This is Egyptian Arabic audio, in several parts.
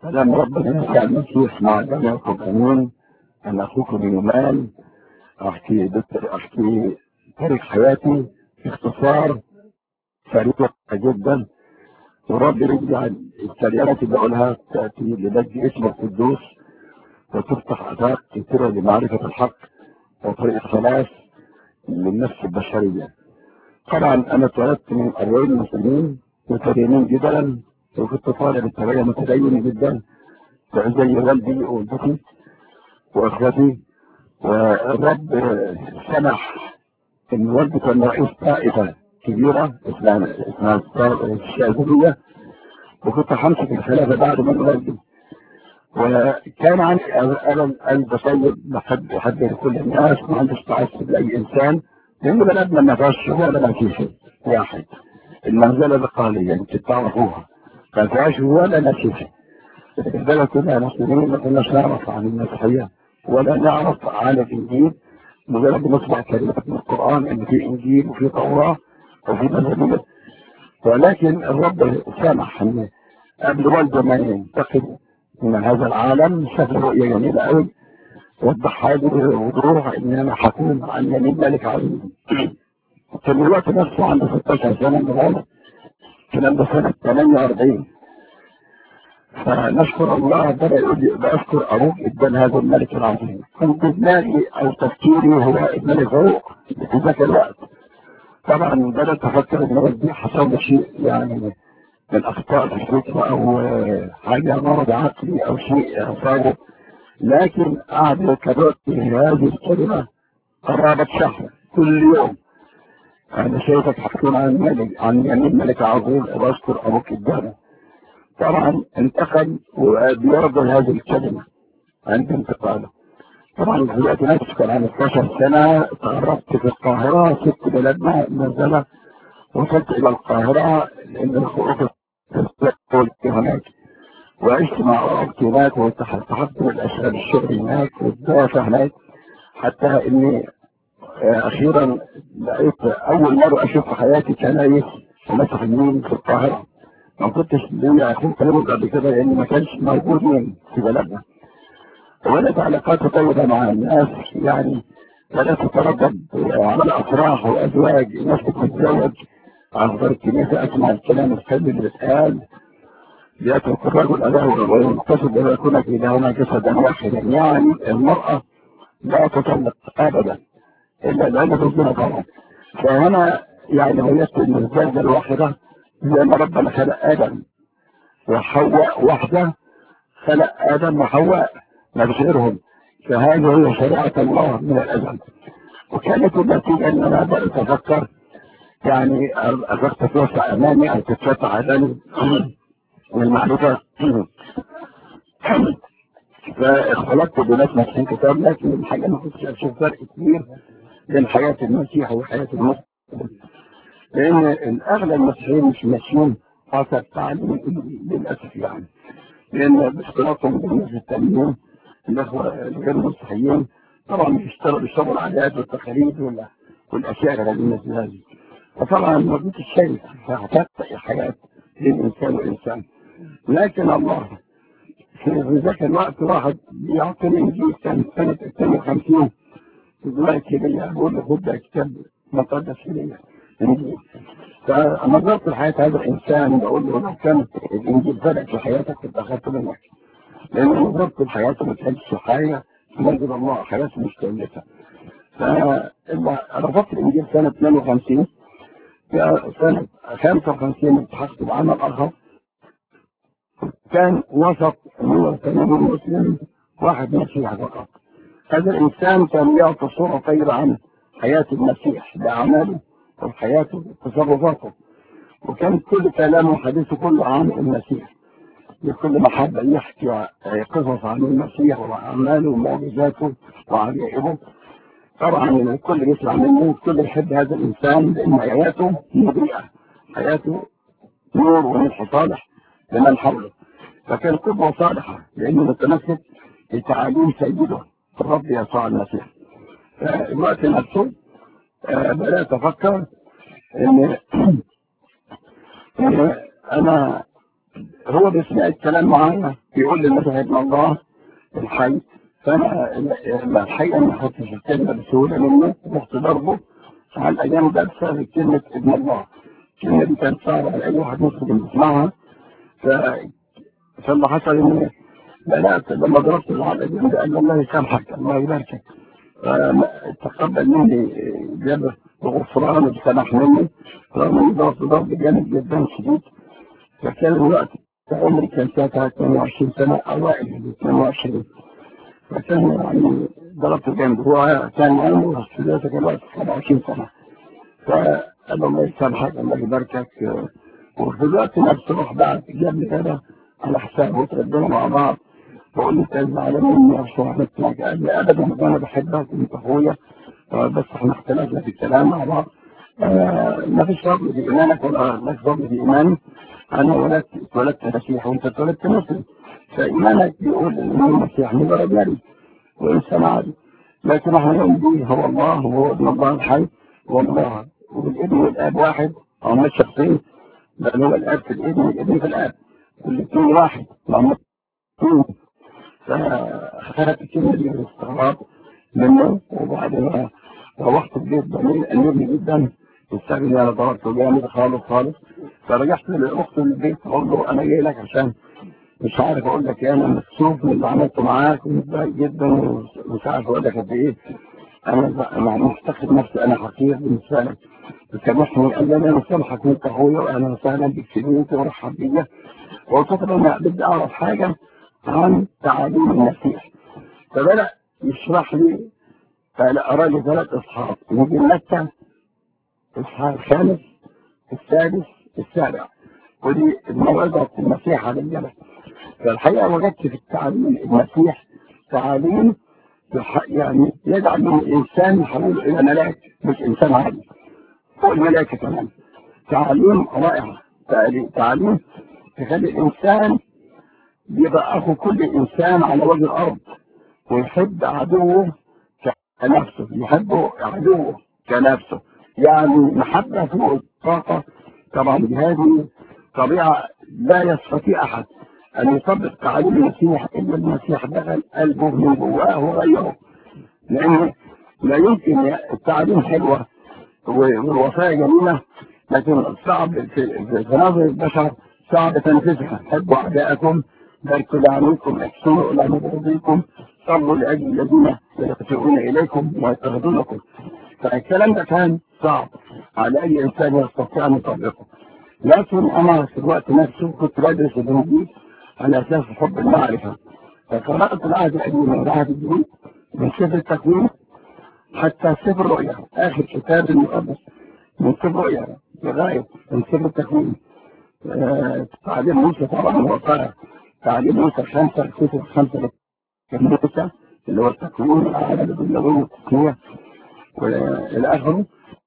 كلام ربنا يسوع المسيح مع جميع القرآنين أن أخوكم اليومان أحكي أحكي تاريخ حياتي باختصار سريع جدا ورب يرجع الكلمات اللي بقولها تأتي لمجد اسم القدوس وتفتح آفاق كثيرة لمعرفة الحق وطريق الخلاص للنفس البشرية. طبعا أنا اتولدت من أبوين مسلمين متدينين جدا وكنت طالب التربية متدين جدا زي والدي ووالدتي وأخواتي والرب سمح إن والدي كان رئيس طائفة كبيرة اسمها اسمها الشاذلية وكنت همسك الخلافة بعد ما والدي وكان عندي أنا قلب طيب بحب أحب كل الناس ما عنديش تعصب لأي إنسان لأن بلدنا ما فيهاش ولا ما فيش واحد المنزلة القالية أنت تعرفوها ما فيهاش ولا نسيسة البلد كلها مسلمين ما كناش نعرف عن المسيحية ولا نعرف عن الإنجيل مجرد نسمع كلمات من القرآن إن في إنجيل وفي توراة وفي مزامير ولكن الرب سامح إن قبل والده ما ينتقل من هذا العالم شاف رؤية جميلة قوي وضحها لي بوضوح إن أنا هكون عن يمين ملك عظيم كان الوقت نفسه عنده 16 سنة من العمر الكلام ده سنة 48 فنشكر الله بدأ يقول لي بأشكر أبوك ابن هذا الملك العظيم كنت دماغي أو تفكيري هو الملك فاروق في ذاك الوقت طبعا بدأت أفكر إن ربي حصل لي شيء يعني من أخطاء في الفكرة أو حاجة مرض عقلي أو شيء أصابه لكن قعد يكرر هذه الكلمة قرابة شهر كل يوم أنا شايفك حكون عن ملك عن يمين ملك عظيم وأشكر أبوك قدامه طبعا انتقل وبيرضى هذه الكلمة عند انتقاله طبعا في الوقت نفسه كان عن 12 سنة تعرفت في القاهرة سبت بلدنا نزلة وصلت إلى القاهرة لأن الخروج هناك وعشت مع أختي هناك وتحققت من الأشياء الشغل هناك والدراسة هناك حتى إني أخيرا لقيت أول مرة أشوف في حياتي كنايس ومسيحيين في القاهرة ما كنتش ليا أخوك كلامك قبل كده لأن ما كانش موجود من في بلدنا وبدأت علاقات طيبة مع الناس يعني بدأت أتردد على أفراح وأزواج ناس بتتزوج عن طريق الكنيسة أسمع الكلام السلبي اللي بيتقال يترك الرجل أداه وينتصب أن يكون في دهما جسدا واحدا يعني المرأة لا تطلق أبدا إلا لأن ربنا طبعا فهنا يعني وجدت أن الزوجة الواحدة زي ما ربنا خلق آدم وحواء واحدة خلق آدم وحواء ما غيرهم فهذه هي شريعة الله من الأزل وكانت النتيجة أن أنا بدأت أفكر يعني أفكر تتوسع أمامي أو تتوسع أمامي والمعرفة فاختلطت بناس ماسكين كتاب لكن الحقيقة ما كنتش أشوف فرق كبير بين حياة المسيح وحياة المسلم لأن الأغلب المسيحيين مش ماشيين حسب التعليم للأسف يعني لأن باختلاطهم بالناس التانيين الأخوة غير المسيحيين طبعا بيشتغلوا بيشتغلوا العادات والتقاليد ولا والأشياء غير الناس هذه فطبعا ما كنتش شايف هتبقى حياة بين إنسان وإنسان لكن الله في ذاك الوقت واحد بيعطيني إنجيل كان سنة 52 دلوقتي ليا بقول له خد ده كتاب مقدس ليا إنجيل فنظرت لحياة هذا الإنسان بقول له لو كان الإنجيل فرق في حياتك تبقى أخذت منك لأن نظرت لحياته ما كانش حاجة تنزل الله حياته مش كويسة فرفضت الإنجيل سنة 52 سنة 55 التحقت بعمل آخر كان وسط هو كان مسلم واحد مسيح فقط هذا الإنسان كان يعطي صورة طيبة عن حياة المسيح بأعماله وحياته وتصرفاته وكان كل كلامه وحديثه كله عن المسيح بكل محبة يحكي قصص عن المسيح وأعماله ومعجزاته وعجائبه طبعا الكل بيسمع منه الكل يحب هذا الإنسان لأن حياته مضيئة حياته نور ونصح صالح لمن حوله فكان قدوة صالحة لأنه متمسك بتعاليم سيده الرب يسوع المسيح فالوقت نفسه بدأت أفكر إن أنا هو بيسمع الكلام معايا بيقول لي مثلا ابن الله الحي فانا الحقيقه ما حطش الكلمه بسهوله منه رحت ضربه على الايام ده بسبب كلمه ابن الله الكلمه دي كانت صعبه على اي واحد مسلم يسمعها ف فاللي حصل ان بدات لما ضربت العقل ده قال لي الله يسامحك الله يباركك تقبل مني جاب غفران وسمح مني رغم اني ضربت ضرب جامد جدا شديد فكان الوقت عمري كان ساعتها 22 سنه اوائل ال 22 فكان يعني ضربته جامد هو كان عمره في ذلك الوقت 27 سنه فقال الله يسامحك الله يباركك وفي الوقت نفسه راح بعد جاب لي كده على حساب وتربينا مع بعض بقول له انت زعلان مني عشان عملت معاك قال لي ابدا انا بحبك انت اخويا بس احنا اختلفنا في الكلام مع بعض آه ما فيش فضل في ايمانك ولا لك فضل في ايماني انا ولدت اتولدت مسيح وانت اتولدت مسلم فايمانك بيقول ان المسيح مجرد نبي وانسان عادي لكن احنا نؤمن به هو الله وهو ابن الله الحي هو الله والابن والاب واحد او مش شخصين بل هو الاب في الابن والابن في الاب والاثنين واحد لما فخدت الكلمه دي باستغراب منه وبعدين روحت البيت ضمير قلبني جدا استغني انا ضربته جامد خالص خالص فرجعت لاخته البيت اقول له انا جاي لك عشان مش عارف اقول لك ايه انا مكسوف من اللي عملته معاك ومتضايق جدا ومش عارف اقول لك قد ايه انا يعني مفتقد نفسي انا حقير بالنسبه لك سامحني قال لي انا مسامحك انت اخويا واهلا وسهلا بك سنينتي ورحب بيا وقلت له انا بدي اعرف حاجه عن تعاليم المسيح فبدا يشرح لي فأرى لي ثلاث اصحاب يجي متى الاصحاب الخامس السادس السابع ودي موعظه المسيح على الجبل فالحقيقه وجدت في التعليم المسيح تعاليم يعني يجعل من الانسان يحول الى ملاك مش انسان عادي فوق الملائكه كمان تعاليم رائعه تعاليم تخلي الانسان يبقى اخو كل انسان على وجه الارض ويحب عدوه كنفسه يحب عدوه كنفسه يعني محبه فوق الطاقه طبعا هذه طبيعه لا يستطيع احد ان يطبق تعاليم المسيح الا المسيح دخل قلبه من جواه وغيره لان لا يمكن التعاليم حلوه والوصايا جميله لكن صعب في, في نظر البشر صعب تنفيذها حبوا اعداءكم باركوا لعنيكم احسنوا الى مبغضيكم صلوا لاجل الذين يلتجئون اليكم ويضطهدونكم فالكلام ده كان صعب على اي انسان يستطيع ان يطبقه لكن انا في الوقت نفسه كنت بدرس الانجيل على اساس حب المعرفه فقرات العهد القديم والعهد الجديد من سفر التكوين حتى سفر الرؤيا اخر كتاب المقدس من سفر الرؤيا لغايه من سفر التكوين آه تعليم موسى طبعا هو قرأ تعليم موسى الخمسه الكتب الخمسه موسى اللي هو التكوين العدد اللغوي والتقنيه والى اخره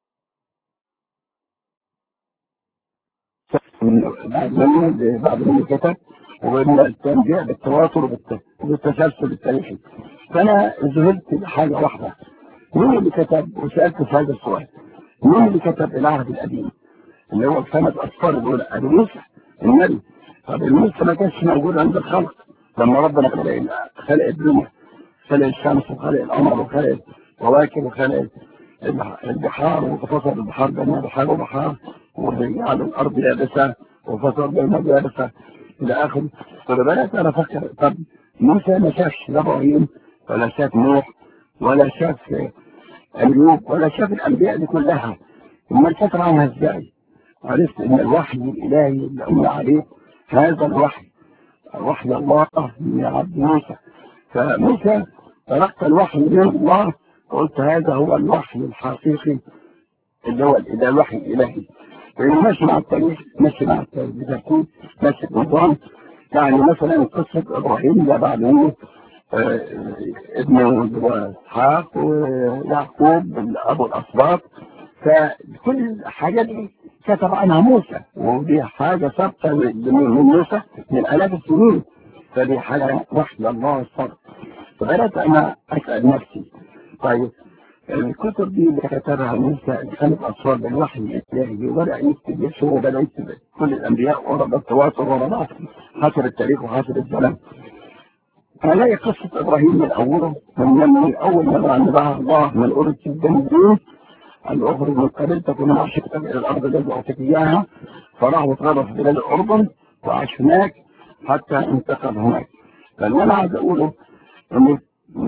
بعد منه بعد منه كتب ومن التنبيه بالتواتر وبالتسلسل التاريخي فانا ذهلت لحاجه واحده مين اللي كتب وسالت في هذا السؤال مين اللي كتب العهد القديم اللي هو خمس اصفار الاولى ابو موسى النبي طب موسى ما كانش موجود عند الخلق لما ربنا خلق خلق الدنيا خلق الشمس وخلق القمر وخلق الكواكب وخلق البحار وفصل البحار بين بحار وبحار وجعل الارض يابسه وفصل بين يابسه الى اخره فبدات انا افكر طب موسى ما شافش لا ابراهيم ولا شاف نوح ولا شاف ايوب ولا شاف الانبياء دي كلها امال كتب عنها ازاي؟ عرفت ان الوحي الالهي اللي قلنا عليه هذا الوحي وحي الله من عبد موسى فموسى تلقى الوحي من الله قلت هذا هو الوحي الحقيقي اللي هو ده الوحي الالهي لانه ماشي مع التاريخ ماشي مع الترتيب ماشي بالنظام يعني مثلا قصه ابراهيم ده بعد منه آه ابنه اسحاق ويعقوب ابو الاسباط فكل الحاجات دي كتب عنها موسى ودي حاجه ثابته من موسى من الاف السنين فدي حاجه وحي الله الصبر فبدات انا اسال نفسي طيب الكتب دي اللي كتبها موسى كانت اصوات بالوحي الالهي وبدا يكتب يسوع وبدا يكتب كل الانبياء ورا بالتواصل ورا بعض حسب التاريخ وحسب الزمن هنلاقي قصة إبراهيم من أوله من من أول مرة نبعها الله من أرض الجنة أن أخرج من قبيلتك ومن عشقتك إلى الأرض التي أعطيك إياها فراح وتغرب في بلاد الأردن وعاش هناك حتى انتقل هناك فاللي أنا عايز أقوله إن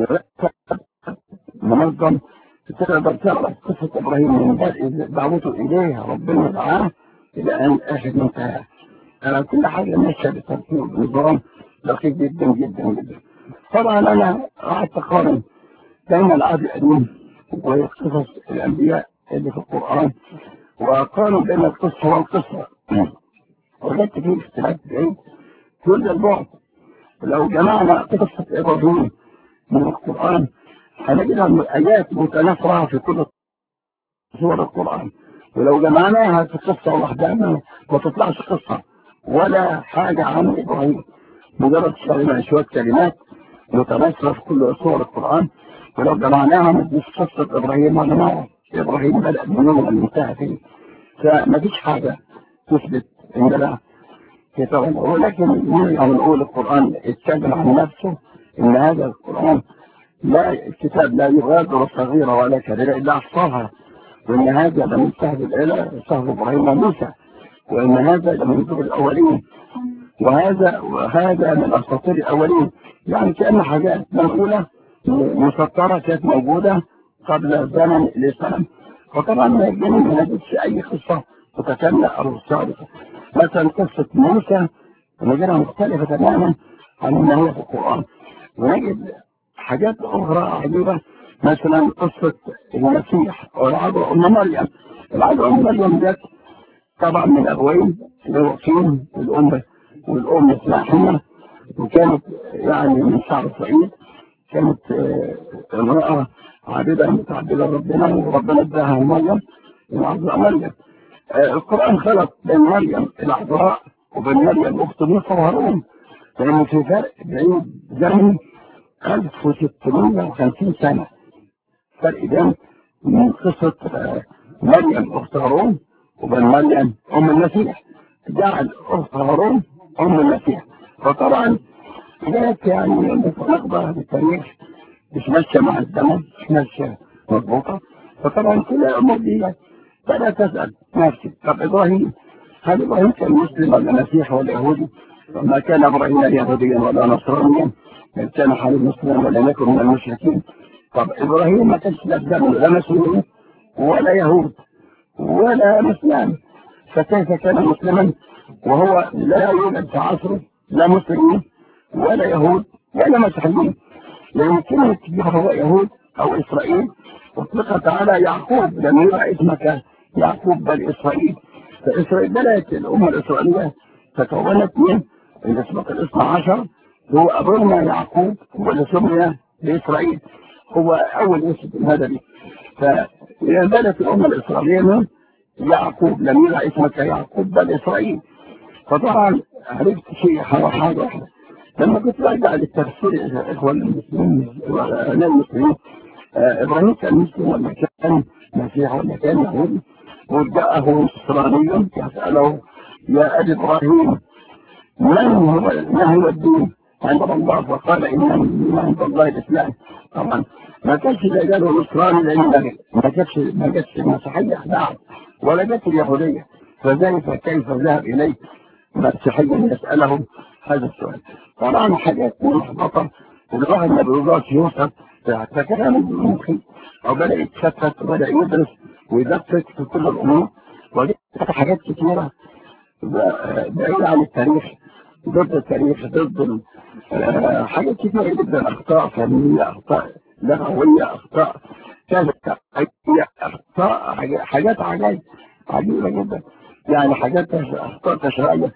منظم تقدر تعرف قصة إبراهيم من بدء دعوته إليه ربنا دعاه إلى أن آخر منتهى أنا كل حاجة ماشية بترتيب نظام دقيق جدا جدا جدا طبعا أنا قعدت أقارن بين العهد القديم وقصص الأنبياء اللي في القرآن وأقارن بين القصة والقصة وجدت فيه اختلاف بعيد كل البعد لو جمعنا قصة إبراهيم من القرآن هنجدها آيات متناثرة في كل سور القرآن ولو جمعناها في قصة لوحدها ما تطلعش قصة ولا حاجة عن إبراهيم مجرد كلمة شوية كلمات متناثرة في كل سور القرآن ولو جمعناها ما تجيش قصة إبراهيم ولا نعرف إبراهيم بدأ من يوم انتهى فيه فما فيش حاجة تثبت إن لا كتاب ولكن نرجع نقول القرآن اتكلم عن نفسه إن هذا القرآن لا الكتاب لا يغادر صغيرة ولا كبيرة إلا أحصاها وإن هذا لم يستهدف إلى صهر إبراهيم وموسى وإن هذا لم يذكر الأولين وهذا وهذا من أساطير الأولين يعني كأن حاجات منقولة مسطرة كانت موجودة قبل زمن الإسلام وطبعا ما يجب ما نجدش أي قصة متكاملة أو صادقة مثلا قصة موسى نجدها مختلفة تماما عن ما هو في القرآن ونجد حاجات أخرى عجيبة مثلا قصة المسيح والعذراء أم مريم العذراء أم مريم جت طبعا من أبوين الوصين الأم والأم اسمها حنة وكانت يعني من شعب إسرائيل كانت امرأة عابدة متعبدة ربنا وربنا اداها مريم العذراء مريم القرآن خلق بين مريم العذراء وبين مريم أخت موسى وهارون لأن في فرق بعيد زمني 1650 سنة فرق بين من قصة مريم أخت هارون وبين مريم أم المسيح جعل أخت هارون أم المسيح فطبعا جاءت يعني متناقضة بالتاريخ مش ماشية مع الزمن مش ماشية مضبوطة فطبعا كل الأمور دي بدأت تسأل نفسي طب إبراهيم هل إبراهيم كان مسلم ولا مسيحي ولا يهودي؟ ما كان إبراهيم يهوديا ولا نصرانيا بل كان حال مسلما ولم يكن من المشركين طب إبراهيم ما كانش لا دم لا مسلم ولا يهود ولا مسلم فكيف كان مسلما وهو لا يوجد في عصره لا مسلمين ولا يهود ولا مسيحيين لأن كلمة هو يهود أو إسرائيل أطلقت على يعقوب لم يرى اسمك يعقوب بل إسرائيل فإسرائيل بدأت الأمة الإسرائيلية تكونت من الاسم الاثنى عشر هو أبونا يعقوب هو اللي سمي بإسرائيل هو أول اسم مدني فبدأت الأمة الإسرائيلية من يعقوب لم يرى اسمك يعقوب بل إسرائيل فطبعا عرفت شيء حاجة واحدة لما كنت برجع للتفسير الإخوة المسلمين وأنا المسلمين إبراهيم كان مسلم ولا كان مسيح ولا كان يهودي وجاءه نصراني يسأله يا أبي إبراهيم من هو ما هو الدين عند الله فقال إن الدين عند الله الإسلام طبعا ما كانش إذا قالوا نصراني لأن ما كانش ما كانش المسيحية بعد ولا جت اليهودية فذلك كيف ذهب إليه مسيحيا يسألهم هذا السؤال طبعا حاجات محبطة الواحد ما بيرضاش يوصل فكلام ممكن أو بدأ يتشتت وبدأ يدرس ويدقق في كل الأمور وجدت حاجات كثيرة بعيدة عن التاريخ ضد التاريخ ضد حاجات كثيرة جدا أخطاء فنية أخطاء لغوية أخطاء كذا أخطاء حاجات عجائب عجيبة جدا يعني حاجات أخطاء تشريعية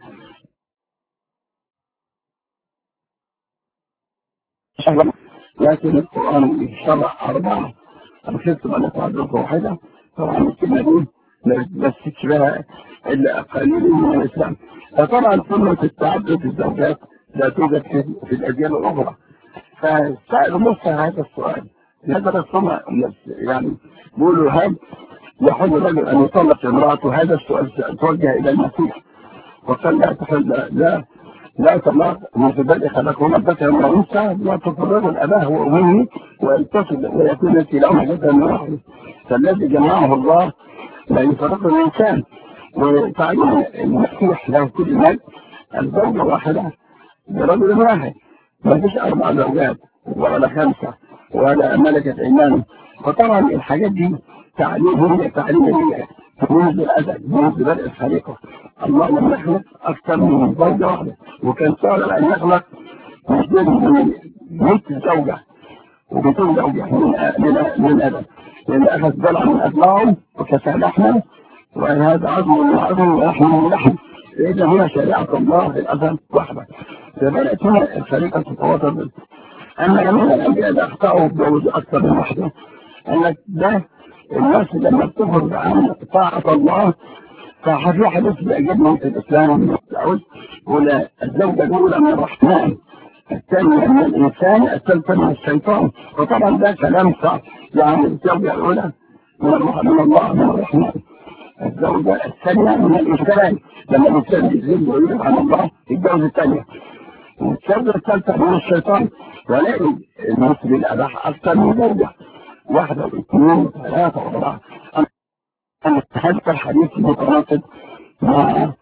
لكن القرآن شرع أربعة أرشدتم أن تعدوك واحدة طبعا الكلمة دي ما بتمسكش بها إلا قليل من الإسلام فطبعا سنة التعدد الزوجات لا توجد في الأجيال الأخرى فسأل موسى هذا السؤال هذا السنة يعني بيقولوا هل يحل رجل أن يطلق امرأته هذا السؤال توجه إلى المسيح وقال لا تحل لا لا طلاق من في بدء خلقه الذكر والانثى لا تفرق الاباه وامه ويتصل ويكون في لهم جدا من واحد فالذي جمعه الله لا يفرق الانسان وتعليم المسيح له كل مال الزوجه واحده برجل واحد ما فيش اربع زوجات ولا خمسه ولا ملكه ايمان فطبعا الحاجات دي تعليم هي تعليم هي منذ الأزل منذ بدء الخليقة الله لم يخلق أكثر من زوجة واحدة وكان سهل أن يخلق من 100 زوجة وبدون زوجة من من من آدم لأن أخذ ضلع من أضلاعه وكسى لحمه وهذا عظم من عظم ولحم من لحم فإذا هنا شريعة الله في الأزل واحدة فبدأت هنا الخليقة تتواصل أما جميع الأنبياء أخطأوا بجوز أكثر من واحدة أنك ده الناس لما بتخرج عن طاعة الله ففي حديث بيعجبني في الإسلام من السعود ولا الزوجة الأولى من الرحمن الثانية من الإنسان الثالثة من الشيطان وطبعا ده كلام صح يعني الزوجة الأولى من من الله من الرحمن الزوجة الثانية من الإنسان لما الإنسان يزيد ويريد عن الله يتجوز الثانية والزوجة الثالثة من الشيطان ولكن المسلم الأباح أكثر من زوجة واحدة واثنين وثلاثة وأربعة أنا هذا الحديث متناقض مع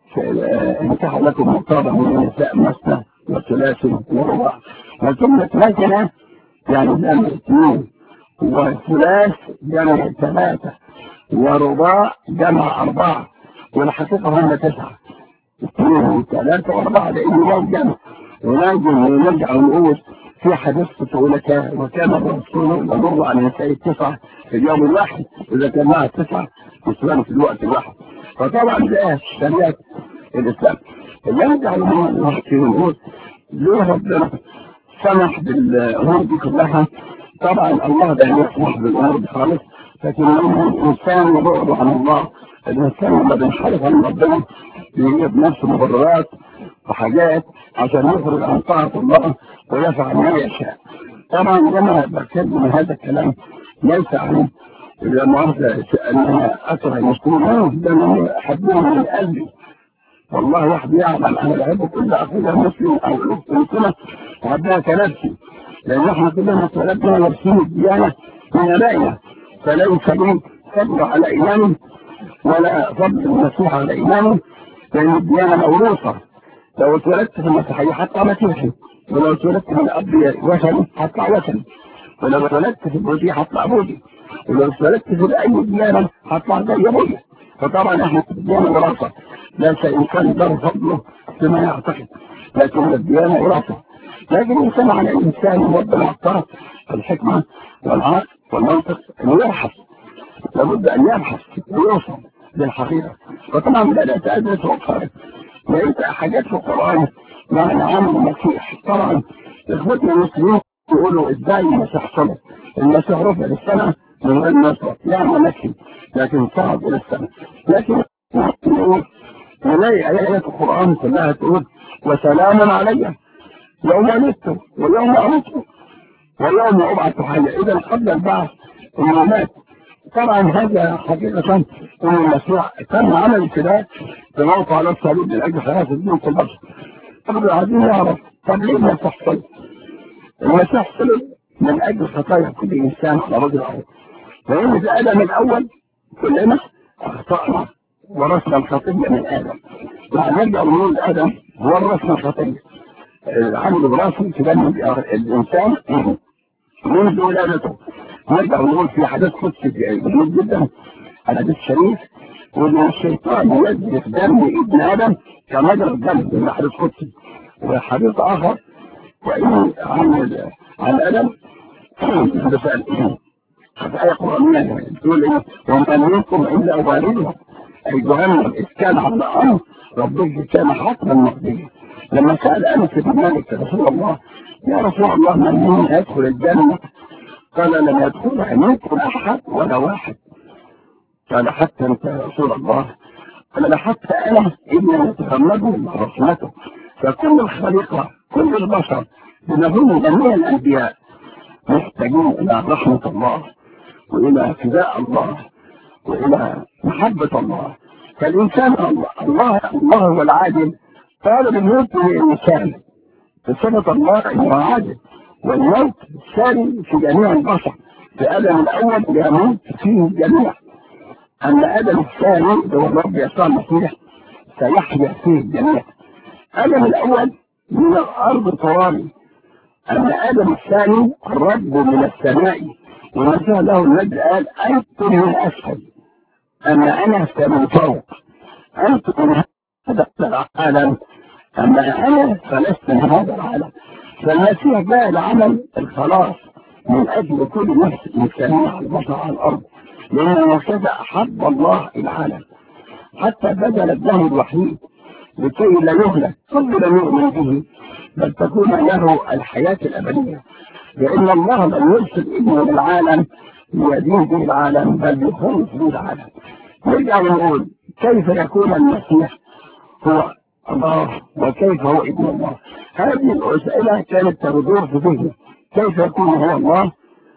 انتهى لكم مقابل من النساء مثنى وثلاث ورباع وكلمة مثنى يعني جمع اثنين وثلاث جمع ثلاثة ورباع جمع أربعة والحقيقة هم تسعة اثنين وثلاثة وأربعة لأنه لا جمع ولازم نرجع ونقول في حديث تقول لك وكان الرسول يمر على نساء التسعة في اليوم الواحد إذا كان معها تسعة نسوان في الوقت الواحد فطبعا ده شريعة الإسلام يرجع لما في نقول ليه ربنا سمح بالأمور دي كلها طبعا الله لا يسمح بالأمور دي خالص لكن الإنسان يبعد عن الله الإنسان لما بينحرف عن ربنا يجيب نفسه مبررات وحاجات عشان يخرج عن طاعة الله ويفعل ما يشاء طبعا لما بتكلم هذا الكلام ليس عن إذا مؤاخذة أن أنا أكره المسلمين ده أنا أحبهم من قلبي والله واحد يعلم أنا بحب كل أخويا مسلم أو الأخت مسلمة وأحبها كنفسي لأن إحنا كلنا اتولدنا لابسين الديانة من أبائنا فليس لي فضل على إيماني ولا فضل المسيح على إيماني لأن الديانة موروثة لو اتولدت في المسيحية هطلع مسيحي ولو اتولدت من أب وثني هطلع وثني ولو اتولدت في البوذي هطلع بوذي ولو اتولدت في أي ديانة هطلع زي أبويا فطبعا احنا في الديانة وراثة ليس إنسان دار فضله بما يعتقد لكن الديانة وراثة لكن الإنسان على الإنسان ربنا أعطاه الحكمة والعقل والمنطق أنه يبحث لابد أن يبحث ويوصل للحقيقة وطبعا بدأت أدرس وأقارن لقيت حاجات في القرآن معنى عام المسيح طبعا إخوتنا المسلمين يقولوا إزاي المسيح صلب المسيح رفع للسماء من غير نصرة يعني مشي لكن صعد إلى السماء لكن نلاقي آيات القرآن كلها تقول وسلام علي يوم ولدت ويوم أموت ويوم أبعث حيا إذا قبل البعث إنه مات طبعا هذا حقيقة أن المشروع تم عمل ابتداء في موقع على الصليب من أجل حياة الدين في البشر طب عايزين نعرف طب ليه المسيح صلب؟ المسيح صلب من أجل خطايا كل إنسان على وجه الأرض لأن في آدم الأول كلنا أخطأنا ورثنا الخطية من آدم يعني نرجع نقول آدم ورثنا الخطية العمل الوراثي في دم الإنسان منذ ولادته نرجع نقول في حدث قدسي جميل جدا الحديث الشريف وان الشيطان يجري دم ابن ادم كمجرى الدم من حدث قدسي وحديث اخر وإن عن عن ادم بسأل في آية قرآنية تقول إيه وما منكم إلا واردها أي جهنم إذ كان على أمر ربك كان حتما مقضيا لما سأل أنس بن مالك رسول الله يا رسول الله من مين يدخل الجنة قال لم يدخلها منكم أحد ولا واحد قال حتى أنت يا رسول الله قال حتى أنا إني أتغمده رحمته فكل الخليقة كل البشر بنهم جميع الأنبياء محتاجين إلى رحمة الله وإلى فداء الله وإلى محبة الله فالإنسان الله الله, الله هو العادل طالب الموت للإنسان بصفة الله إنه عادل والموت ثاني في جميع البشر في آدم الأول يموت فيه الجميع أما آدم الثاني اللي هو الرب يسوع المسيح سيحيا فيه الجميع آدم الأول من الأرض ترابي أما آدم الثاني الرب من السماء ونزل له المجد قال أنتم من أسفل أما أنا فمن فوق أنتم من هذا العالم أما أنا فلست من هذا العالم فالمسيح جاء لعمل الخلاص من أجل كل نفس إنسانية على البشر على الأرض لأنه كذا أحب الله العالم حتى بذل ابنه الوحيد لكي لا يهلك كل لم يؤمن به بل تكون له الحياة الأبدية لأن الله لم يرسل ابنه للعالم ليدين به العالم بل يخلص به العالم نرجع ونقول كيف يكون المسيح هو الله وكيف هو ابن الله هذه الأسئلة كانت تدور في ذهني كيف يكون هو الله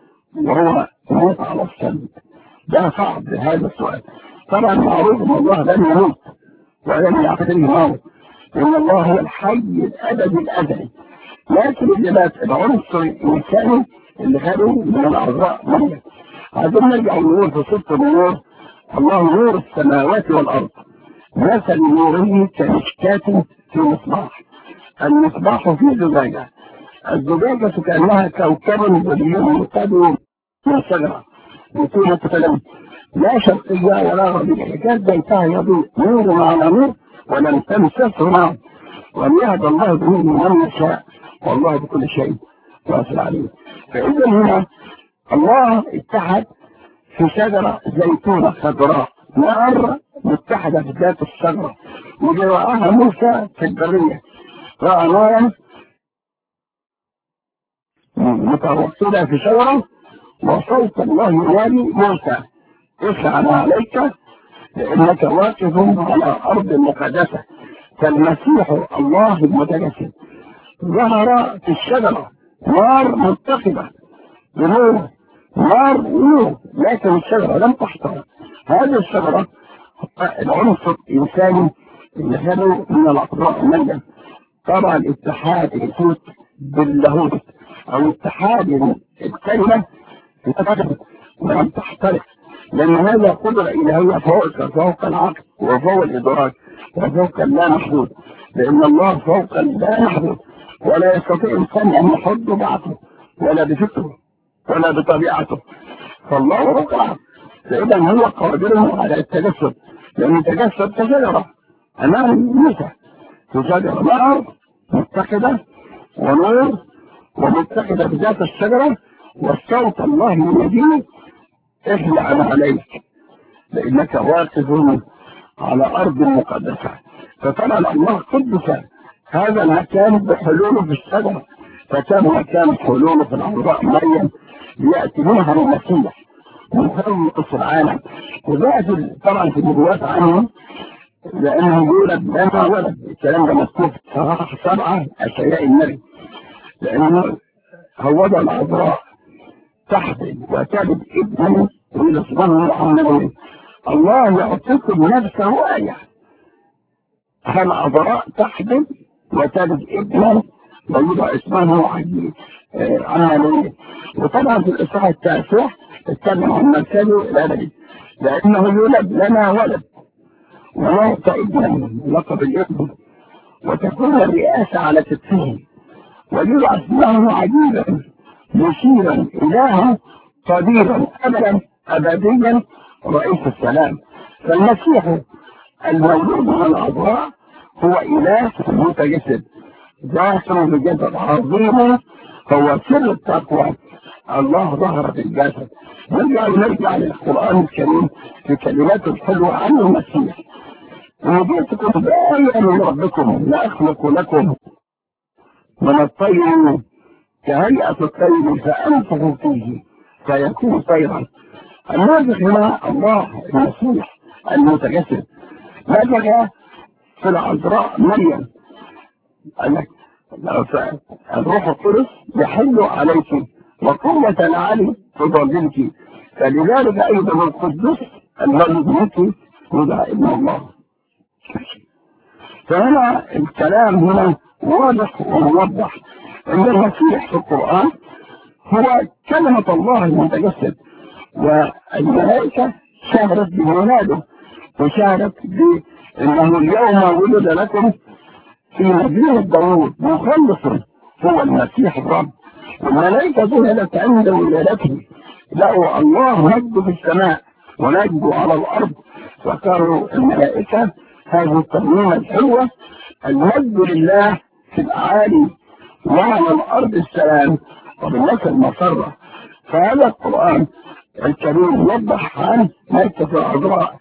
وهو موت على السلم ده صعب هذا السؤال طبعا معروف ان الله لم يموت ولم يعتريه موت ان الله هو الحي الابدي الازلي لكن الاجابات العنصر الانساني اللي خده من الاعضاء مريم عايزين نرجع نقول في ست النور الله نور السماوات والارض مثل نوره كمشكاة في مصباح المصباح في زجاجة الزجاجة كأنها كوكب بديون يقاد من شجرة بطولة قلم لا شرقية ولا غربية كان بيتها يضيء نور على نور ولم تمسسه نار وليهدى الله به من يشاء والله بكل شيء واصل عليه فإذا هنا الله اتحد في شجرة زيتونة خضراء نار متحدة في ذات الشجرة واللي رآها موسى في البرية رأى نارا متوصلة في شجرة وصوت الله ينادي موسى افعل عليك لأنك واقف على أرض مقدسة فالمسيح الله المتجسد ظهر في الشجرة نار متخذة بنور نار نور لكن الشجرة لم تحترق هذه الشجرة العنصر الإنساني اللي خده من الأقراء المجد طبعا اتحاد الكوت باللاهوت أو اتحاد الكلمة ولم تحترق لأن هذا قدرة إلهية فوق فوق العقل وفوق الإدراك وفوق اللا محدود لأن الله فوق اللا محدود ولا يستطيع إنسان أن يحد بعقله ولا بفكره ولا بطبيعته فالله فوق العقل فإذا هو قادر على التجسد لأن تجسد كشجرة أمام موسى في شجرة نار متخذة ونور ومتخذة بذات الشجرة والصوت الله يناديه اخلع عليك لانك واقف على ارض مقدسه فطبعا الله قدس هذا المكان بحلوله في الشجره فكان مكان حلوله في العذراء مريم لياتي منها المسيح ويخلص العالم وجاء طبعا في النبوات عنه لانه يولد لنا ولد الكلام ده مكتوب في صحاح سبعه اشياء النبي لانه هوض العذراء تحبل وتلد ابنا يقول سبحانه وتعالى الله يعطيكم نفسه آية العذراء تحبل وتلد ابنا ويبقى اسمه عجيب عملية وطبعا في الإصحاح التاسع اتكلم عن مركزه الأبدي لأنه يولد لنا ولد ويعطى ابنا لقب الابن وتكون الرئاسة على كتفه ويبقى اسمه عجيبا مشيرا إلها قديرا أبدا أبديا رئيس السلام فالمسيح المولود من العذراء هو إله متجسد ظاهر بجسد عظيم هو سر التقوى الله ظهر في الجسد نرجع نرجع للقرآن الكريم في كلماته الحلوة عن المسيح وجئتكم بآية من ربكم لأخلق لكم من الطير كهيئة الطير فأنفخ فيه فيكون طيرا النازح هنا الله المسيح المتجسد نزل في العذراء مريم قال لك الروح القدس يحل عليك وقوة العلي تضللك فلذلك أيضا القدس الذي منك يدعى ابن الله فهنا الكلام هنا واضح وموضح ان المسيح في القرآن هو كلمة الله المتجسد والملائكة شهرت بميلاده وشهرت بأنه اليوم ولد لكم في مدينة داوود مخلص هو المسيح الرب والملائكة ذهلت عند ولادته لقوا الله مجد في السماء ومجد على الأرض وكانوا الملائكة هذه الترميمة الحلوة المجد لله في الأعالي وعلى الأرض السلام وبالناس المسرة فهذا القرآن الكريم يوضح عن مركز العذراء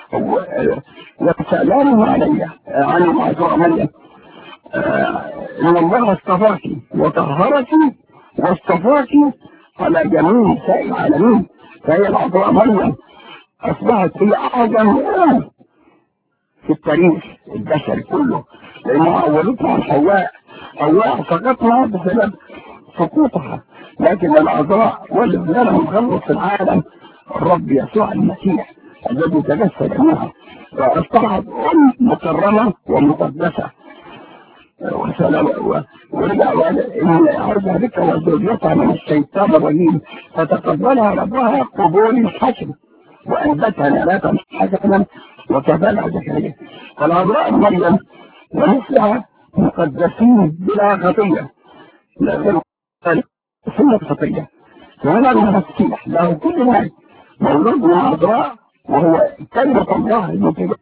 وسلام علي عن العذراء مريم ان الله اصطفاك وطهرك واصطفاك على جميع نساء العالمين فهي العذراء مريم اصبحت هي اعظم ام في التاريخ البشري كله لانها اولتنا عن حواء حواء سقطنا بسبب سقوطها لكن العذراء ولد لنا مخلص العالم الرب يسوع المسيح الذي تجسد منها فاصبحت ام مكرمه ومقدسه وسلام ورجع ان ارجع بك وزوجتها من الشيطان الرجيم فتقبلها ربها قبول حسن وانبتها نباتا حسنا وكفلها زكريا فالعذراء مريم ومثلها مقدسين بلا خطيه لا غير سنة خطيه وهنا المسيح له كل ما مولود من العذراء وهو كلمة الله المتجسد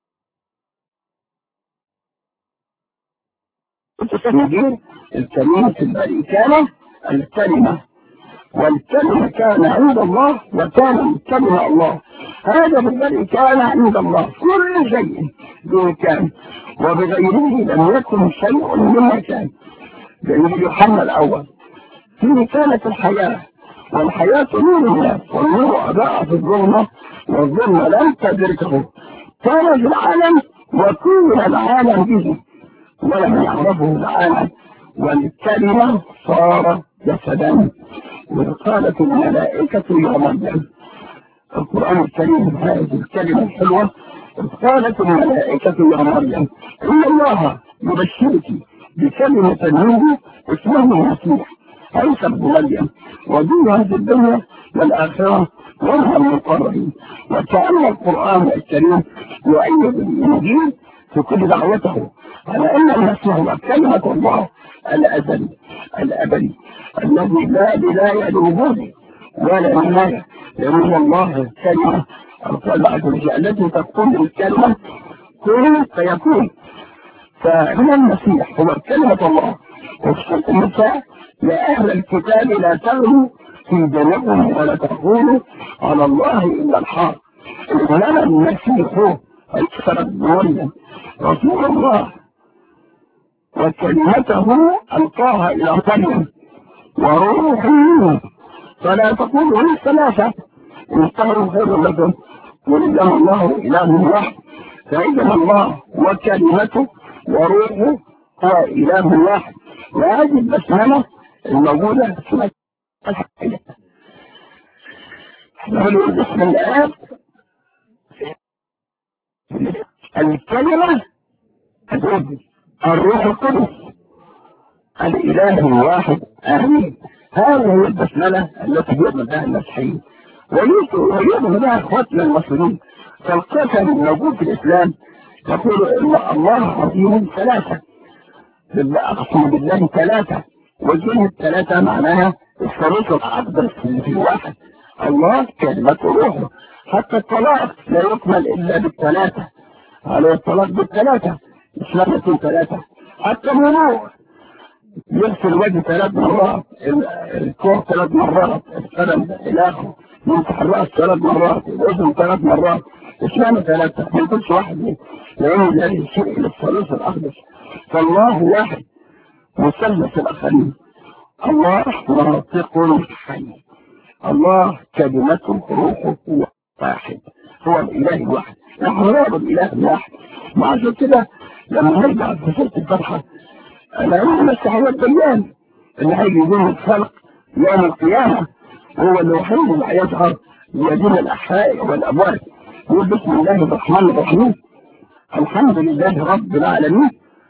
المدير الكلمة البريء كان الكلمة والكلمة كان عند الله وكان الكلمة الله هذا بالبرء كان عند الله كل شيء به كان وبغيره لم يكن شيء مما كان لأن يوحنا الأول فيه كانت الحياة والحياة نور الناس والنور أضاء في الظلمة والظلمة لم تدركه كان في العالم وكل العالم به ولم يعرفه العالم والكلمة صار جسدا وقالت الملائكة يا مريم القرآن الكريم هذه الكلمة الحلوة قالت الملائكة يا مريم إن الله يبشرك بكلمة منه اسمه المسيح عيسى بن مريم ودين هذه الدنيا والآخرة وهم المقربين وكأن القرآن الكريم يؤيد الإنجيل في كل دعوته على أن المسيح هو كلمة الله الأزلي الأبدي الذي لا بداية لوجوده ولا نهاية لأن الله الكلمة التي تقول الكلمة كن فيكون فهنا المسيح هو كلمة الله وفي سورة النساء يا أهل الكتاب لا تغلوا في دينكم ولا تقولوا على الله إلا الحق ولنا المسيح هو أكثر مريم رسول الله وكلمته ألقاها إلى مريم وروح منه فلا تقولوا للثلاثة انتهوا خير لكم ولله الله إله واحد فإذا الله وكلمته وروحه هو إله واحد وهذه البسملة الموجودة في الحقيقة نقول بسم الآب الكلمة الروح القدس الإله الواحد آمين هذه هي البسملة التي يؤمن بها المسيحيين ويؤمن بها اخواتنا المسلمين فالقسم الموجود في الإسلام يقول إن الله عظيم ثلاثة بالله أقسم بالله ثلاثة والجنة الثلاثة معناها الثالث الأقدس اللي في الواحد الله كلمة روحه حتى الطلاق لا يكمل إلا بالثلاثة عليه الطلاق بالثلاثة إسلامة ثلاثة حتى الوضوء يغسل الوجه ثلاث مرات الكوع ثلاث مرات القدم إلى آخره يمسح الرأس ثلاث مرات الأذن ثلاث مرات إسلام ثلاثة ما يكونش واحد ليه لأن ذلك الشيء للثالوث الأقدس فالله واحد مثلث الآخرين الله ناطق حي الله كلمته روحه هو واحد هو الإله الواحد نحن نعبد الإله الواحد وعشان كده لما نرجع في سورة الفتحة أنا أقول المسيحية الديان اللي هيجي يقول الخلق يوم القيامة هو الوحيد اللي هيظهر ليدين الأحياء والأموات يقول بسم الله الرحمن الرحيم الحمد لله رب العالمين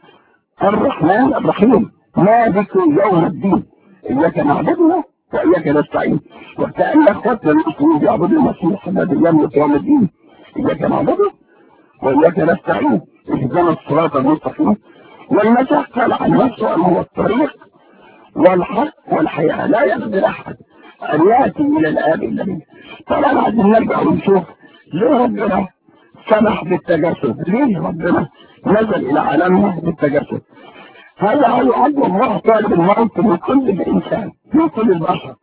الرحمن الرحيم مالك يوم الدين إياك نعبدنا وإياك نستعين وكأن أخواتنا المسلمين بيعبدوا المسيح الذي يملك يوم الدين إياك نعبده وإياك نستعين اهدنا الصراط المستقيم والمسيح قال عن نفسه أنه هو الطريق والحق والحياة لا يقدر أحد أن يأتي إلى الآب إلا به طبعا عايزين نرجع ونشوف ليه ربنا سمح بالتجسد ليه ربنا نزل إلى عالمنا بالتجسد هذا هو يعد الله طالب الموت من كل الإنسان من كل البشر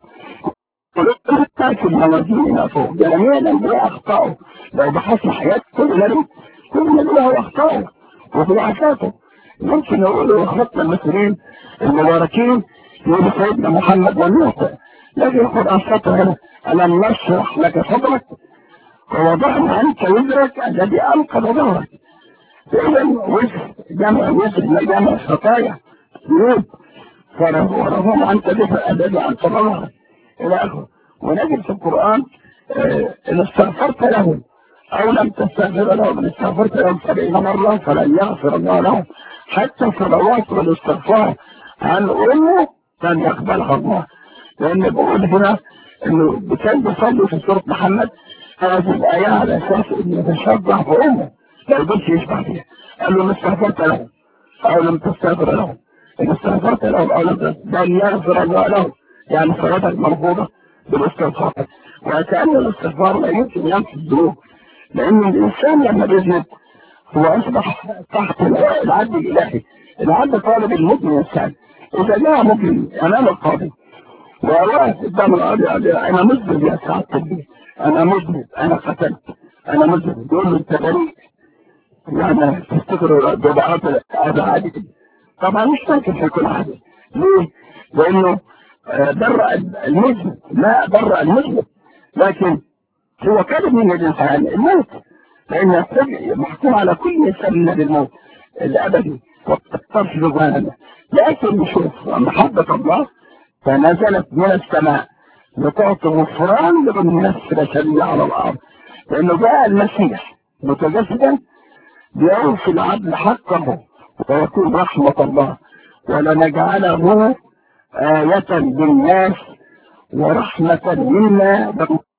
ولكن موازيننا فوق جميع الأنبياء أخطأوا لو بحثنا حياة كل نبي كل نبي له أخطاءه وضعفاته ممكن نقول اخواتنا المسلمين المباركين يقول سيدنا محمد ونوح لكن القرآن سطر هنا ألم نشرح لك صدرك ووضعنا عنك وزرك الذي أنقذ ظهرك فإذا وزر جمع وزر جمع خطايا ذنوب فرفعهم عنك دفع الذي أنقذ ظهرك إلى آخره ونجد في القرآن إن استغفرت لهم أو لم تستغفر لهم إن استغفرت لهم سبعين مرة فلن يغفر الله لهم حتى الصلوات والاستغفار عن أمه لن يقبلها الله لأن بقول هنا إنه كان بيصلي في سورة محمد هذه الآية على أساس إنه يتشبع بأمه لا يقدرش يشبع فيها قال له إن استغفرت لهم أو لم تستغفر لهم إن استغفرت لهم أو لم لن يغفر الله لهم يعني صلاتك مرفوضة بالاستغفار وكأن الاستغفار لا يمكن يمحي الذنوب لأن الإنسان لما بيذنب هو أصبح تحت العدل الإلهي العدل طالب المجرم الإنسان إذا جاء مجرم أمام القاضي وواقف قدام القاضي أنا مذنب يا سعادة الدين أنا مذنب أنا قتلت أنا مذنب يقول له أنت بريء يعني تفتكروا الضبعات هذا عادي كده طبعا مش ممكن يكون عادي ليه؟ لأنه برأ المذنب لا برأ المذنب لكن هو كذب من الإنسان الموت لأن محكوم على كل إنسان من الموت الأبدي والطرف جوانا لكن نشوف محبة الله فنزلت من السماء لتعطي غفران للنفس البشرية على الأرض لأنه جاء المسيح متجسدا ليوفي العبد حقه ويكون رحمة الله ولنجعله آية للناس ورحمة منا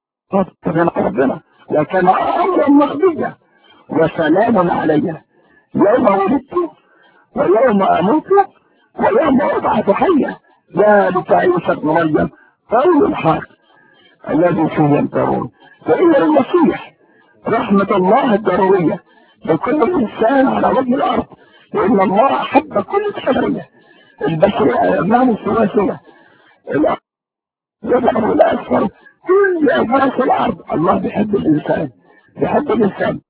من ربنا وكان أمرا مخبيا وسلام علي يوم ولدت ويوم أموت ويوم أبعث حيا ذلك عيسى ابن مريم قول الحق الذي فيه يمترون فإن المسيح رحمة الله الضرورية لكل إنسان على وجه الأرض لأن الله أحب كل البشرية البشرية أمام الثلاثية الأبيض الأسفل كل أنفاس الأرض الله بيحب الإنسان بيحب الإنسان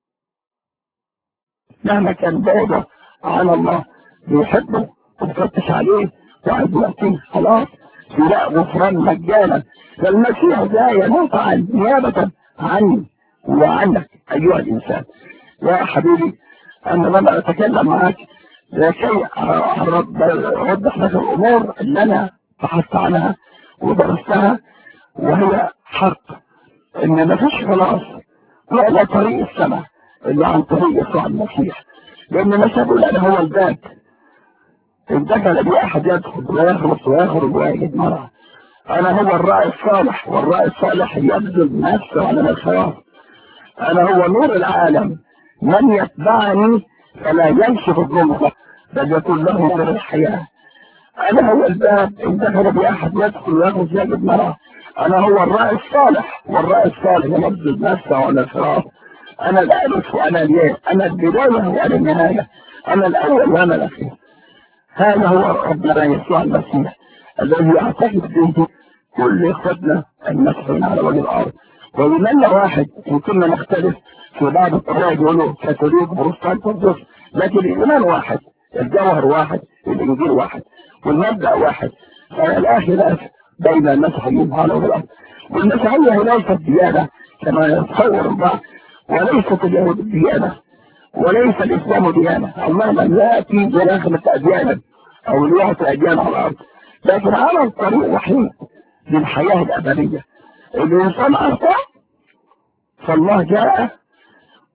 مهما كان بعده عن الله بيحبه وبيفتش عليه وعايز يعطيه خلاص لا غفران مجانا فالمسيح ده يموت عن نيابة عني وعنك أيها الإنسان يا حبيبي أنا لما أتكلم معك لكي أوضح لك الأمور اللي أنا بحثت عنها ودرستها وهي حق ان مفيش خلاص ولا طريق السماء اللي عن طريق يسوع المسيح لان الناس يقول انا هو الباب الدخل بي احد يدخل ويخلص ويخرج ويجد مرة انا هو الراعي الصالح والراعي الصالح يبذل نفسه على الخلاص انا هو نور العالم من يتبعني فلا يمشي في الظلمة بل يكون له نور الحياة انا هو الباب ان دخل بي احد يدخل ويخرج يجد مرة انا هو الراعي الصالح والراعي الصالح يمجد نفسه على الصراط انا الالف وانا الياء انا البدايه وانا النهايه انا الاول وانا الاخير هذا هو ربنا يسوع المسيح الذي يعتقد به كل اخوتنا المسيحيين على وجه الارض وبمنا واحد ان كنا نختلف في بعض الطوائف يقولوا كاثوليك بروتستانت وردوس لكن الايمان واحد الجوهر واحد الانجيل واحد والمبدا واحد فلا خلاف بين المسيحيين على وجه الارض والمسيحيه ليست ديانه كما يتصور البعض وليست اليهود ديانه وليس الاسلام ديانه الله لم ياتي بنخلة اديانا او ليعطي اديان على الارض لكن على الطريق وحيد للحياه الابديه الانسان اخطا فالله جاء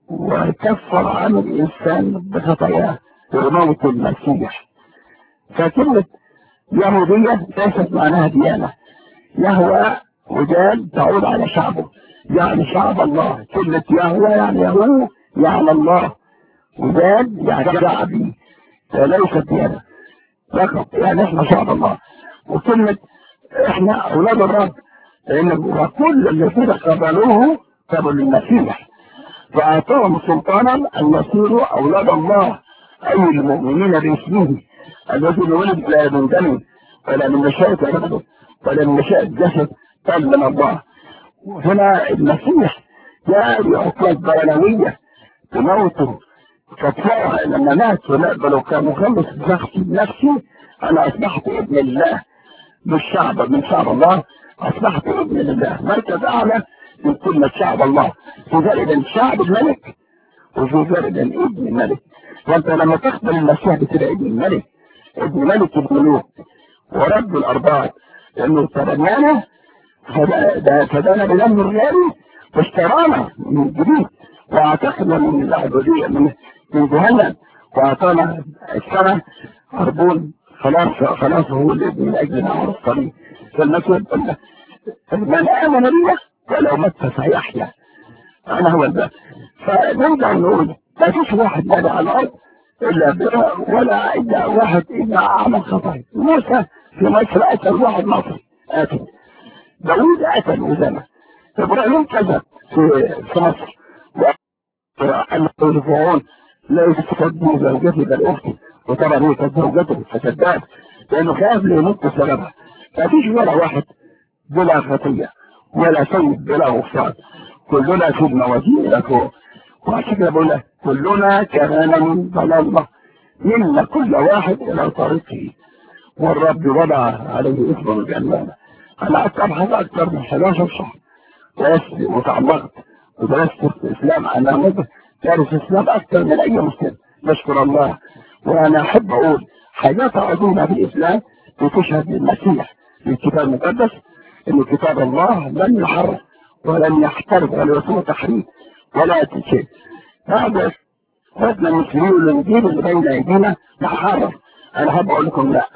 وكفر عن الإنسان بخطاياه بموت المسيح فكلمة يهودية ليست معناها ديانة يهوى وجال تعود على شعبه يعني شعب الله كلمة يهوى يعني يهو يعني الله وجال يعني شعبي فليست ديانة فقط يعني احنا شعب الله وكلمة احنا اولاد الرب لان كل الذين قبلوه قبلوا المسيح فاعطاهم سلطانا ان يصيروا اولاد الله اي المؤمنين باسمه الذين ولد لا من دم ولا من مشاءة عبده ولا من مشاءة جسد بل من الله وهنا المسيح جاء لعطلة بيانوية بموته كفارة لما مات ونقبله كمخلص نفسي نفسي انا اصبحت ابن الله مش شعب من شعب الله اصبحت ابن لله مركز اعلى من كلمة شعب الله في ذلك شعب الملك وفي ذلك ابن الملك وانت لما تقبل المسيح بتبقى ابن الملك ابن ملك الملوك ورب الارباب لانه تبنانا فدانا بدم الغالي واشترانا من جديد واعتقنا من العبودية من من جهنم واعطانا السنة عربون خلاص خلاص هو الابن من اجلنا على الطريق فالمسيح من امن بي ولو مت فيحيا انا هو الباب فنرجع نقول ما فيش واحد نادى على الارض الا ولا الا واحد الا عمل خطايا موسى في مصر قتل واحد مصري قتل داوود قتل اسامه ابراهيم كذب في في مصر وقال فرعون لا يستخدم زوجتي بل اختي وطبعا هي كانت زوجته فكذاب لانه خاف ليموت بسببها ما فيش ولا واحد بلا خطيه ولا سيد بلا غفران كلنا في الموازين الى فوق وعشان كده بقول لك كلنا كغنم ضلالة منا كل واحد الى طريقه والرب وضع عليه اسمه الجنة انا قعدت ابحث اكثر من 11 شهر درست وتعمقت ودرست في الاسلام انا ممكن دارس الاسلام اكثر من اي مسلم نشكر الله وانا احب اقول حاجات عظيمه في الاسلام بتشهد للمسيح في الكتاب المقدس ان كتاب الله لم يحرف ولم يحترف ولا يكون تحريف ولا شيء هذا اخواتنا المسلمين والانجيل اللي بين ايدينا محرف انا احب اقول لكم لا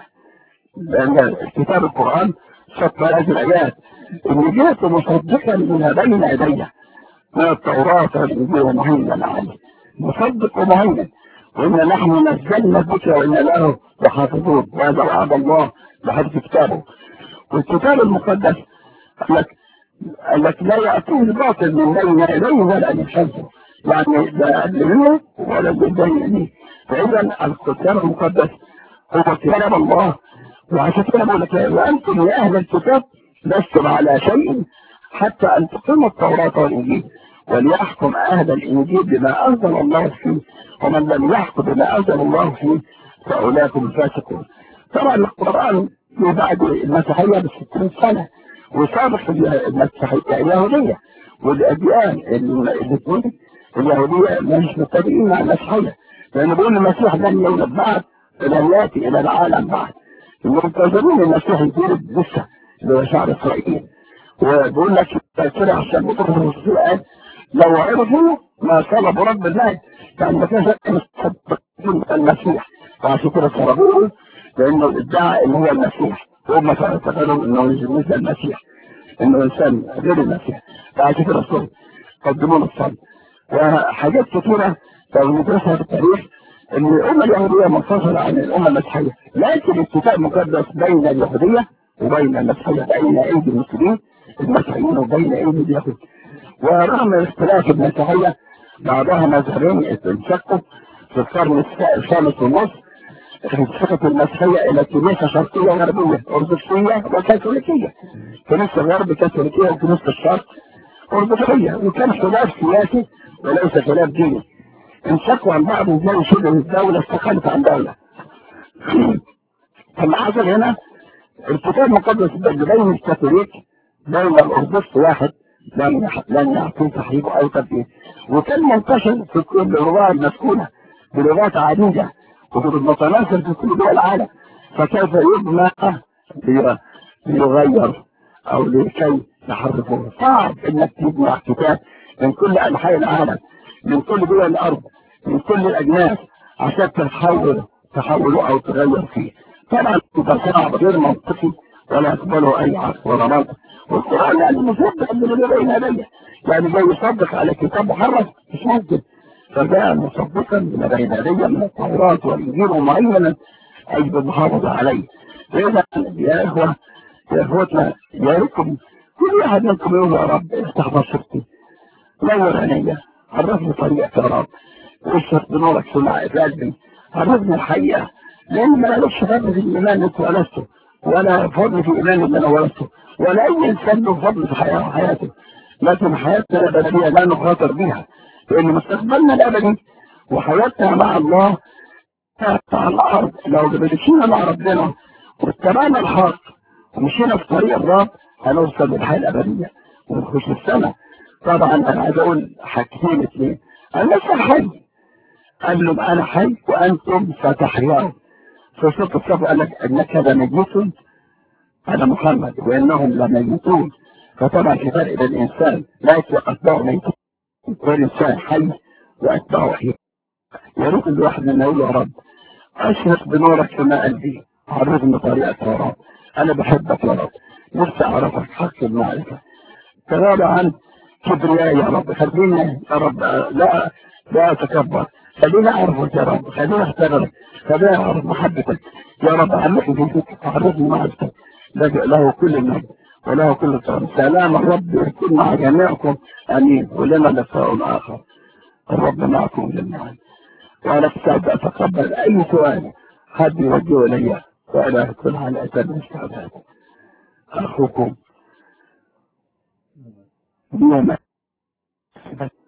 لان كتاب القران شط هذه الايات ان جئت مصدقا لما بين يدي من التوراه والانجيل ومهيمنا عليه مصدق ومهيمن وإن نحن نزلنا الذكر وإن له لحافظون وهذا وعد الله بحفظ كتابه والكتاب المقدس قال لك قال لك لا يأتيه الباطل من بين يديه ولا من خلفه يعني لا قبل منه ولا قدام يديه فإذا الكتاب المقدس هو كتاب الله وعشان كده بقول لك وأنتم يا أهل الكتاب لستم على شيء حتى أن تقيموا التوراة والإنجيل وليحكم أهل الإنجيل بما أنزل الله فيه ومن لم يحكم بما أنزل الله فيه فأولئك الفاسقون طبعا القرآن في بعد المسيحية بستين سنة وسابق المسيحية اليهودية والأديان الاثنين اليهودية مش متفقين مع المسيحية لأن بيقول المسيح لن يولد بعد لن يأتي إلى العالم بعد المنتظرين المسيح يتولد لسه اللي هو شعب إسرائيل وبيقول لك كده عشان بطرس الرسول قال لو عرفوا ما طلبوا رب الله كان ما كانش المسيح فعشان كده طلبوه لانه ادعى ان هو المسيح وهم اعتقدوا انه مثل المسيح انه انسان غير المسيح فعشان كده الصلب قدموا له الصلب وحاجات كثيره لو ندرسها في التاريخ ان الامه اليهوديه منفصله عن الامه المسيحيه لكن الكتاب المقدس بين اليهوديه وبين المسيحيه بين ايدي المسلمين المسيحيين وبين ايدي اليهود ورغم اختلاف المسيحيه بعضها مذهبين انشقوا في القرن الخامس والنصف انشقت المسيحيه الى كنيسه شرقيه وغربيه ارثوذكسيه وكاثوليكيه كنيسه الغرب كاثوليكيه وكنيسه الشرق ارثوذكسيه وكان خلاف سياسي وليس خلاف ديني انشقوا عن بعض ازاي شبه الدوله استقلت عن دوله فاللي حصل هنا الكتاب المقدس بين الكاثوليك بين الارثوذكس واحد لن لن يعطي تحريف او تبديل وكان منتشر في كل الرواة المسكونة بلغات عديدة ومتناثر في كل دول العالم فكيف يبنى ليغير او لكي يحرفه صعب انك تبنى كتاب من كل انحاء العالم من كل دول الارض من كل الاجناس عشان تحول تحوله او تغير فيه طبعا ده صعب غير منطقي ولا يقبله اي عقل ولا منطق والقران يعني مصدق من بين يديه يعني زي يصدق على كتاب محرف مش ممكن فجاء مصدقا من بين يديه من التوراه والانجيل ومعينا اي بالمحافظه عليه اذا يا اخوه يا اخوتنا يا ريتكم كل واحد منكم يقول يا رب افتح بصيرتي نور عينيا عرفني طريقك يا رب واشرق بنورك في قلبي عرفني الحقيقه لان ما لكش فضل في الايمان انت ولدته ولا فضل في الايمان اللي انا ولدته ولا اي انسان له فضل في حياته حياته لكن حياتنا الابديه لا نخاطر بيها لان مستقبلنا الابدي وحياتنا مع الله على الارض لو مشينا مع ربنا واتبعنا الحق ومشينا في طريق الرب هنوصل للحياه الابديه ونخش السماء طبعا انا عايز اقول حاجتين اثنين انا لسه حي قال لهم انا حي وانتم ستحيون في سوره الصف قال لك انك لميت انا محمد وانهم لميتون فطبعا في فرق بين الانسان لا اتباعه ميتون والانسان حي واتباعه حي يا ريت الواحد منا يقول يا رب اشرق بنورك في قلبي عرفني طريقك يا رب انا بحبك يا رب نفسي اعرفك حق المعرفه تغابى عن كبرياء يا رب خليني يا رب لا لا اتكبر خليني اعرفك يا رب خليني اختبرك خليني اعرف محبتك يا رب علمني في فكرك عرفني معرفتك له كل المجد وله كل الكرم سلام الرب يكون مع جميعكم امين ولنا لقاء اخر الرب معكم جميعا وانا استعد اتقبل اي سؤال حد يوجهه الي وانا اكون على اتم الاستعداد اخوكم يوم